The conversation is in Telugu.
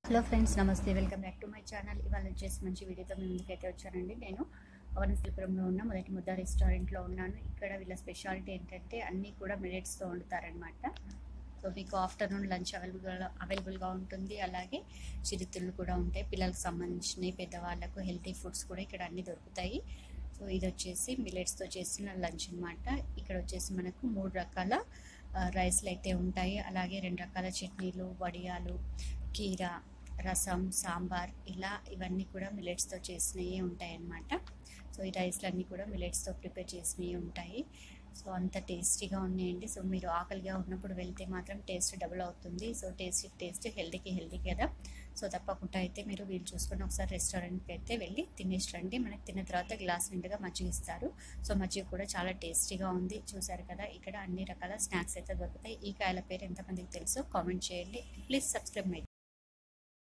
హలో ఫ్రెండ్స్ నమస్తే welcome back to my channel ఇవాళ వచ్చేసి మంచి వీడియోతో మీ ముందుకైతే వచ్చానండి నేను అవనశిల్పురంలో ఉన్న మొదటి ముద్ద రెస్టారెంట్లో ఉన్నాను ఇక్కడ వీళ్ళ స్పెషాలిటీ ఏంటంటే అన్నీ కూడా మిలెట్స్తో వండుతారనమాట సో మీకు ఆఫ్టర్నూన్ లంచ్ అవైలబుల్ అవైలబుల్గా ఉంటుంది అలాగే చిరుతిళ్ళు కూడా ఉంటాయి పిల్లలకు సంబంధించినవి పెద్దవాళ్ళకు హెల్తీ ఫుడ్స్ కూడా ఇక్కడ అన్నీ దొరుకుతాయి సో ఇది వచ్చేసి మిలెట్స్తో చేసిన లంచ్ అన్నమాట ఇక్కడ వచ్చేసి మనకు మూడు రకాల ఆ, రైస్లు అయితే ఉంటాయి అలాగే రెండు రకాల చట్నీలు వడియాలు కీర రసం సాంబార్ ఇలా ఇవన్నీ కూడా మిలెట్స్తో చేసినవి ఉంటాయి అన్నమాట సో ఈ రైస్లు అన్నీ కూడా మిలెట్స్తో ప్రిపేర్ చేసినవి ఉంటాయి సో అంత టేస్టీగా ఉన్నాయండి సో మీరు ఆకలిగా ఉన్నప్పుడు వెళ్తే మాత్రం టేస్ట్ డబుల్ అవుతుంది సో టేస్టీ టేస్ట్ హెల్తీకి హెల్తీ కదా సో తప్పకుండా అయితే మీరు వీలు చూసుకొని ఒకసారి రెస్టారెంట్కి అయితే వెళ్ళి తినేసి రండి మనకి తిన్న తర్వాత గ్లాస్ నిండుగా మజ్జిగ ఇస్తారు సో మజ్జిగ కూడా చాలా టేస్టీగా ఉంది చూసారు కదా ఇక్కడ అన్ని రకాల స్నాక్స్ అయితే దొరుకుతాయి ఈ కాయల పేరు ఎంతమందికి తెలుసో కామెంట్ చేయండి ప్లీజ్ సబ్స్క్రైబ్ మై